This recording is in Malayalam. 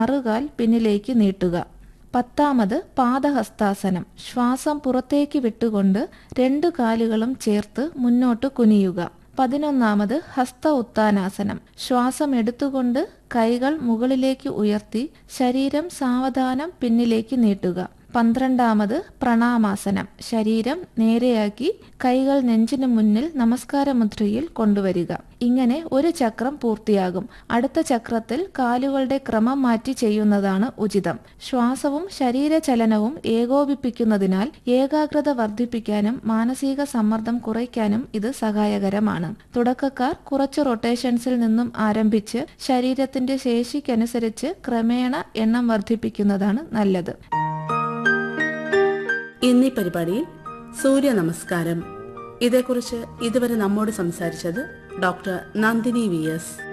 മറുകാൽ പിന്നിലേക്ക് നീട്ടുക പത്താമത് പാദഹസ്താസനം ശ്വാസം പുറത്തേക്ക് വിട്ടുകൊണ്ട് രണ്ടു കാലുകളും ചേർത്ത് മുന്നോട്ട് കുനിയുക പതിനൊന്നാമത് ഹസ്ത ഉത്താനാസനം ശ്വാസം എടുത്തുകൊണ്ട് കൈകൾ മുകളിലേക്ക് ഉയർത്തി ശരീരം സാവധാനം പിന്നിലേക്ക് നീട്ടുക പന്ത്രണ്ടാമത് പ്രണാമാസനം ശരീരം നേരെയാക്കി കൈകൾ നെഞ്ചിനു മുന്നിൽ നമസ്കാര മുദ്രയിൽ കൊണ്ടുവരിക ഇങ്ങനെ ഒരു ചക്രം പൂർത്തിയാകും അടുത്ത ചക്രത്തിൽ കാലുകളുടെ ക്രമം മാറ്റി ചെയ്യുന്നതാണ് ഉചിതം ശ്വാസവും ശരീരചലനവും ഏകോപിപ്പിക്കുന്നതിനാൽ ഏകാഗ്രത വർദ്ധിപ്പിക്കാനും മാനസിക സമ്മർദ്ദം കുറയ്ക്കാനും ഇത് സഹായകരമാണ് തുടക്കക്കാർ കുറച്ച് റൊട്ടേഷൻസിൽ നിന്നും ആരംഭിച്ച് ശരീരത്തിന്റെ ശേഷിക്കനുസരിച്ച് ക്രമേണ എണ്ണം വർദ്ധിപ്പിക്കുന്നതാണ് നല്ലത് ഇന്നീ പരിപാടിയിൽ സൂര്യ നമസ്കാരം ഇതേക്കുറിച്ച് ഇതുവരെ നമ്മോട് സംസാരിച്ചത് ഡോക്ടർ നന്ദിനി വി എസ്